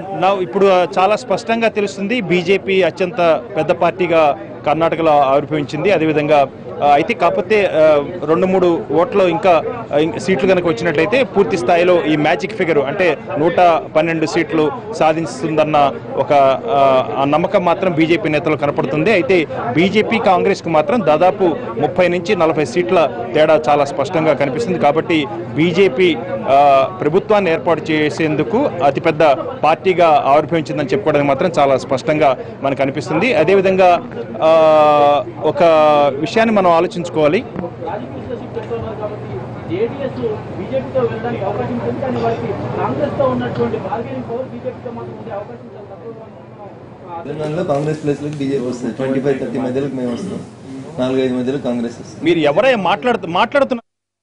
నా ఇప్పుడు ఆ, చాలా స్పష్టంగా తెలుస్తుంది బీజేపీ అత్యంత పెద్ద పార్టీగా కర్ణాటకలో ఆవిర్భవించింది అదేవిధంగా ఆ, అయితే కాకపోతే ఆ, రెండు మూడు ఓట్లు ఇంకా ఆ, ఇంక సీట్లు కనుక వచ్చినట్లయితే పూర్తి స్థాయిలో ఈ మ్యాజిక్ ఫిగర్ అంటే నూట పన్నెండు సీట్లు సాధిస్తుందన్న ఒక ఆ, ఆ నమ్మకం మాత్రం బీజేపీ నేతలు కనపడుతుంది అయితే బీజేపీ కాంగ్రెస్కు మాత్రం దాదాపు ముప్పై నుంచి నలభై సీట్ల తేడా చాలా స్పష్టంగా కనిపిస్తుంది కాబట్టి బీజేపీ ఆ, ప్రభుత్వాన్ని ఏర్పాటు చేసేందుకు అతిపెద్ద పార్టీగా ఆవిర్భవించిందని చెప్పుకోవడానికి మాత్రం చాలా స్పష్టంగా మనకు అనిపిస్తుంది అదేవిధంగా ఆ, ఒక విషయాన్ని మనం ఆలోచించుకోవాలి జేడీఎస్ బీజేపీతో వెళ్ళడానికి అవకాశం ఉంటుంది కానీ వారికి కాంగ్రెస్ తో ఉన్నటువంటి బార్గెనింగ్ పవర్ బీజేపీతో మాత్రం ఉండే అవకాశం చాలా తక్కువగా మనం తెలంగాణలో కాంగ్రెస్ ప్లేస్లకు బీజేపీ వస్తుంది ట్వంటీ ఫైవ్ థర్టీ మధ్యలోకి మేము వస్తాం నాలుగైదు మధ్యలో కాంగ్రెస్ వస్తుంది మీరు ఎవరై మాట్లాడుతూ మాట్లాడుతున్న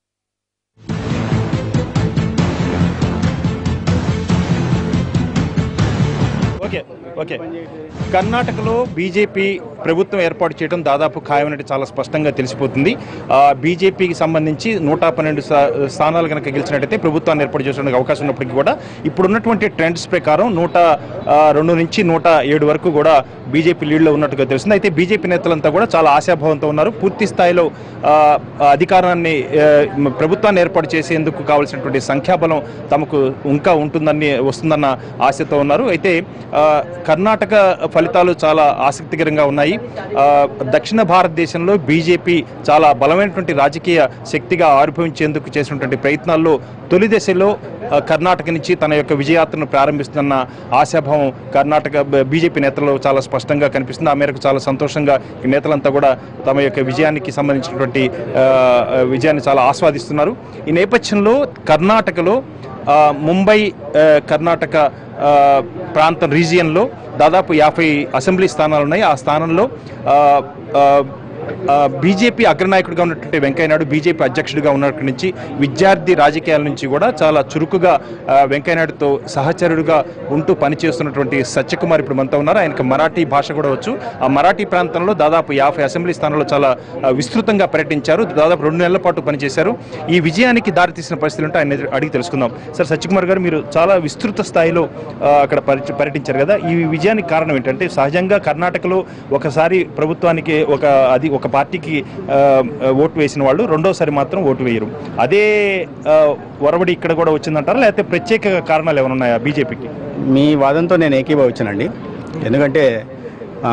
ఓకే ఓకే కర్ణాటకలో బీజేపీ ప్రభుత్వం ఏర్పాటు చేయడం దాదాపు ఖాయమైనట్టు చాలా స్పష్టంగా తెలిసిపోతుంది ఆ, బీజేపీకి సంబంధించి నూట పన్నెండు స్థా- స్థానాలు కనుక గెలిచినట్టయితే ప్రభుత్వాన్ని ఏర్పాటు చేసుకోవడానికి అవకాశం ఉన్నప్పటికీ కూడా ఇప్పుడున్నటువంటి ట్రెండ్స్ ప్రకారం నూట ఆ, రెండు నుంచి నూట ఏడు వరకు కూడా బీజేపీ లీడ్లో ఉన్నట్టుగా తెలుస్తుంది అయితే బీజేపీ నేతలంతా కూడా చాలా ఆశాభావంతో ఉన్నారు పూర్తి స్థాయిలో ఆ, ఆ అధికారాన్ని ఆ, మ- ప్రభుత్వాన్ని ఏర్పాటు చేసేందుకు కావాల్సినటువంటి సంఖ్యాబలం తమకు ఇంకా ఉంటుందని వస్తుందన్న ఆశతో ఉన్నారు అయితే ఆ, కర్ణాటక ఫలితాలు చాలా ఆసక్తికరంగా ఉన్నాయి ఆ, దక్షిణ భారతదేశంలో బీజేపీ చాలా బలమైనటువంటి రాజకీయ శక్తిగా ఆవిర్భవించేందుకు చేసినటువంటి ప్రయత్నాల్లో తొలి దశలో ఆ, కర్ణాటక నుంచి తన యొక్క విజయాత్రను ప్రారంభిస్తున్న ఆశాభావం కర్ణాటక బ- బీజేపీ నేతల్లో చాలా స్పష్టంగా కనిపిస్తుంది ఆ మేరకు చాలా సంతోషంగా ఈ నేతలంతా కూడా తమ యొక్క విజయానికి సంబంధించినటువంటి ఆ, ఆ, విజయాన్ని చాలా ఆస్వాదిస్తున్నారు ఈ నేపథ్యంలో కర్ణాటకలో ఆ, ముంబై ఆ, కర్ణాటక ఆ, ప్రాంతం రీజియన్లో దాదాపు యాభై అసెంబ్లీ స్థానాలు ఉన్నాయి ఆ స్థానంలో ఆ, ఆ, ఆ, బీజేపీ అగ్రనాయకుడిగా ఉన్నటువంటి వెంకయ్యనాయుడు బీజేపీ అధ్యక్షుడిగా ఉన్నప్పటి నుంచి విద్యార్థి రాజకీయాల నుంచి కూడా చాలా చురుకుగా ఆ, వెంకయ్యనాయుడుతో సహచరుడుగా ఉంటూ పనిచేస్తున్నటువంటి సత్యకుమార్ ఇప్పుడు మనతో ఉన్నారు ఆయనకు మరాఠీ భాష కూడా వచ్చు ఆ మరాఠీ ప్రాంతంలో దాదాపు యాభై అసెంబ్లీ స్థానాల్లో చాలా ఆ, విస్తృతంగా పర్యటించారు దాదాపు రెండు నెలల పాటు పనిచేశారు ఈ విజయానికి దారితీసిన పరిస్థితులు ఉంటే ఆయన అడిగి తెలుసుకుందాం సార్ సత్యకుమార్ గారు మీరు చాలా విస్తృత స్థాయిలో ఆ, అక్కడ పర్య- పర్యటించారు కదా ఈ విజయానికి కారణం ఏంటంటే సహజంగా కర్ణాటకలో ఒకసారి ప్రభుత్వానికి ఒక అది ఒక పార్టీకి ఆ, ఓటు వేసిన వాళ్ళు రెండోసారి మాత్రం ఓటు వేయరు అదే ఆ, ఒరవడి ఇక్కడ కూడా వచ్చిందంటారా లేకపోతే ప్రత్యేక కారణాలు ఏమైనా ఉన్నాయా బీజేపీకి మీ వాదంతో నేను ఏకీభవించానండి ఎందుకంటే ఆ,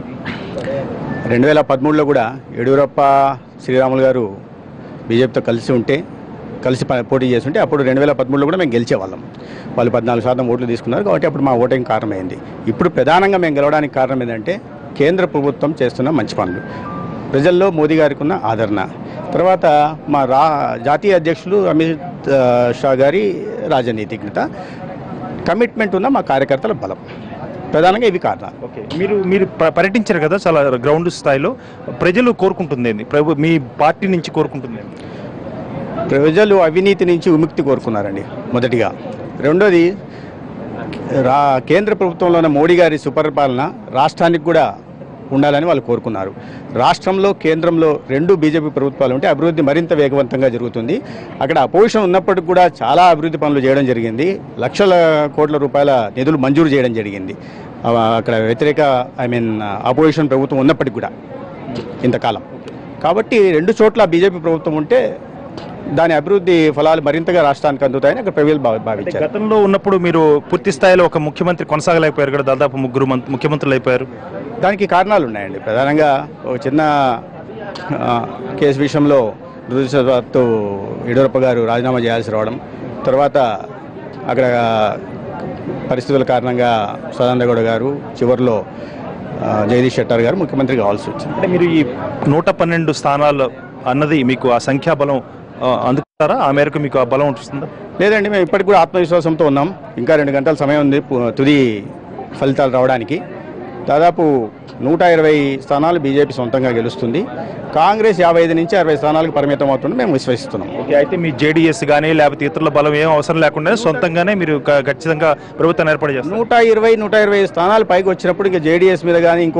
రెండు వేల పదమూడులో కూడా యడియూరప్ప శ్రీరాములు గారు బీజేపీతో కలిసి ఉంటే కలిసి ప- పోటీ చేస్తుంటే అప్పుడు రెండు వేల పదమూడులో కూడా మేము గెలిచేవాళ్ళం వాళ్ళు పద్నాలుగు శాతం ఓట్లు తీసుకున్నారు కాబట్టి అప్పుడు మా ఓటింగ్ కారణమైంది ఇప్పుడు ప్రధానంగా మేము గెలవడానికి కారణం ఏంటంటే కేంద్ర ప్రభుత్వం చేస్తున్న మంచి పనులు ప్రజల్లో మోదీ గారికి ఉన్న ఆదరణ తర్వాత మా రా జాతీయ అధ్యక్షులు అమిత్ ఆ, షా గారి రాజనీతిజ్ఞత కమిట్మెంట్ ఉన్న మా కార్యకర్తల బలం ప్రధానంగా ఇవి కారణాలు ఓకే మీరు మీరు ప- పర్యటించారు కదా చాలా గ్రౌండ్ స్థాయిలో ప్రజలు కోరుకుంటుంది ఏంది? ప్రభు మీ పార్టీ నుంచి కోరుకుంటుంది ఏంది? ప్రజలు అవినీతి నుంచి విముక్తి కోరుకున్నారండి మొదటిగా రెండోది రా కేంద్ర ప్రభుత్వంలో ఉన్న మోడీ గారి సుపరిపాలన రాష్ట్రానికి కూడా ఉండాలని వాళ్ళు కోరుకున్నారు రాష్ట్రంలో కేంద్రంలో రెండు బీజేపీ ప్రభుత్వాలు ఉంటే అభివృద్ధి మరింత వేగవంతంగా జరుగుతుంది అక్కడ అపోజిషన్ ఉన్నప్పటికి కూడా చాలా అభివృద్ధి పనులు చేయడం జరిగింది లక్షల కోట్ల రూపాయల నిధులు మంజూరు చేయడం జరిగింది ఆ, అక్కడ వ్యతిరేక ఐ మీన్ అపోజిషన్ ప్రభుత్వం ఉన్నప్పటికి కూడా ఇంతకాలం కాబట్టి రెండు చోట్ల బీజేపీ ప్రభుత్వం ఉంటే దాని అభివృద్ధి ఫలాలు మరింతగా రాష్ట్రానికి అందుతాయని అక్కడ ప్రజలు భావి- అంటే భావించారు గతంలో ఉన్నప్పుడు మీరు పూర్తి స్థాయిలో ఒక ముఖ్యమంత్రి కొనసాగలేకపోయారు కదా దాదాపు ముగ్గురు మంత్- ముఖ్యమంత్రులు అయిపోయారు దానికి కారణాలు ఉన్నాయండి ప్రధానంగా ఒక చిన్న ఆ, కేసు విషయంలో దురదృష్టవశాత్తు యడియూరప్ప గారు రాజీనామా చేయాల్సి రావడం తర్వాత అక్కడ పరిస్థితుల కారణంగా సదానందగౌడ గారు చివరిలో ఆ, జగదీష్ షెట్టర్ గారు ముఖ్యమంత్రి కావాల్సి వచ్చింది అంటే మీరు ఈ నూట పన్నెండు స్థానాలు అన్నది మీకు ఆ సంఖ్యాబలం ఆ, అందుకుంటారా ఆ మేరకు మీకు ఆ బలం ఉంటుందా లేదండి మేము ఇప్పటికి కూడా ఆత్మవిశ్వాసంతో ఉన్నాం ఇంకా రెండు గంటల సమయం ఉంది పు- తుది ఫలితాలు రావడానికి దాదాపు నూట ఇరవై స్థానాలు బీజేపీ సొంతంగా గెలుస్తుంది కాంగ్రెస్ యాభై ఐదు నుంచి అరవై స్థానాలకు పరిమితం అవుతుంది మేము విశ్వసిస్తున్నాం ఓకే అయితే మీ జేడీఎస్ కానీ లేకపోతే ఇతరుల బలం ఏం అవసరం లేకుండా సొంతంగానే మీరు క- ఖచ్చితంగా ప్రభుత్వాన్ని ఏర్పాటు చేస్తారు నూట ఇరవై నూట ఇరవై స్థానాలు పైకి వచ్చినప్పుడు ఇంకా జేడీఎస్ మీద కానీ ఇంకోరి మీద కానీ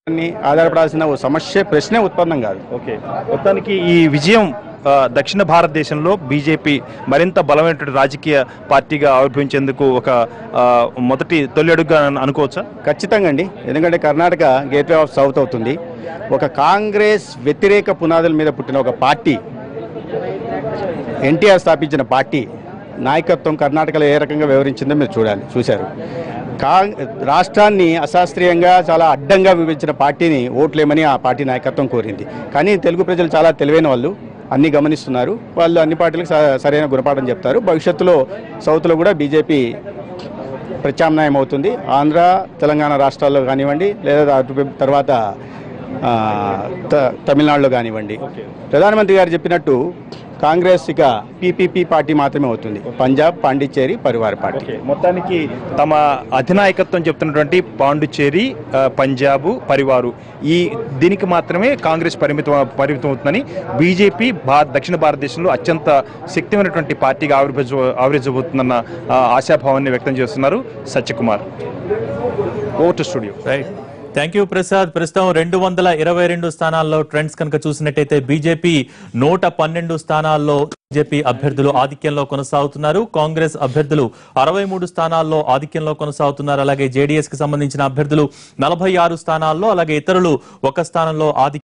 ఆధారపడాల్సిన ఓ సమస్య ప్రశ్నే ఉత్పన్నం కాదు ఓకే మొత్తానికి ఈ విజయం ఆ, దక్షిణ భారతదేశంలో బీజేపీ మరింత బలమైనటువంటి రాజకీయ పార్టీగా ఆవిర్భవించేందుకు ఒక ఆ, మొదటి తొలి అడుగుగా అనుకోవచ్చా ఖచ్చితంగా అండి ఎందుకంటే కర్ణాటక గేట్వే ఆఫ్ సౌత్ అవుతుంది ఒక కాంగ్రెస్ వ్యతిరేక పునాదుల మీద పుట్టిన ఒక పార్టీ ఎన్టీఆర్ స్థాపించిన పార్టీ నాయకత్వం కర్ణాటకలో ఏ రకంగా వివరించిందో మీరు చూడాలి చూశారు కా రాష్ట్రాన్ని అశాస్త్రీయంగా చాలా అడ్డంగా విభజించిన పార్టీని ఓట్లేమని ఆ పార్టీ నాయకత్వం కోరింది కానీ తెలుగు ప్రజలు చాలా తెలివైన వాళ్ళు అన్ని గమనిస్తున్నారు వాళ్ళు అన్ని పార్టీలకు స- సరైన గుణపాఠం చెప్తారు భవిష్యత్తులో సౌత్లో కూడా బీజేపీ ప్రత్యామ్నాయం అవుతుంది ఆంధ్ర తెలంగాణ రాష్ట్రాల్లో కానివ్వండి లేదా అటు తర్వాత ఆ, త- తమిళనాడులో కానివ్వండి ప్రధానమంత్రి గారు చెప్పినట్టు కాంగ్రెస్ ఇక పీపీపీ పార్టీ మాత్రమే అవుతుంది పంజాబ్ పాండిచ్చేరి పరివార పార్టీ ఓకే మొత్తానికి తమ అధినాయకత్వం చెప్తున్నటువంటి పాండుచేరి ఆ, పంజాబు పరివారు ఈ దీనికి మాత్రమే కాంగ్రెస్ పరిమితం పరిమితం అవుతుందని బీజేపీ భా దక్షిణ భారతదేశంలో అత్యంత శక్తిమైనటువంటి పార్టీగా ఆవిర్భజ ఆవిర్భవించబోతుందన్న ఆ, ఆశాభావాన్ని వ్యక్తం చేస్తున్నారు సత్యకుమార్ ఓటు studio right thank you Prasad ప్రస్తుతం రెండు వందల ఇరవై రెండు స్థానాల్లో ట్రెండ్స్ కనుక చూసినట్టయితే బీజేపీ నూట పన్నెండు స్థానాల్లో బీజేపీ అభ్యర్థులు ఆధిక్యంలో కొనసాగుతున్నారు కాంగ్రెస్ అభ్యర్థులు అరవై మూడు స్థానాల్లో ఆధిక్యంలో కొనసాగుతున్నారు అలాగే జేడీఎస్ కి సంబంధించిన అభ్యర్థులు నలభై ఆరు స్థానాల్లో అలాగే ఇతరులు ఒక స్థానంలో ఆధిక్యం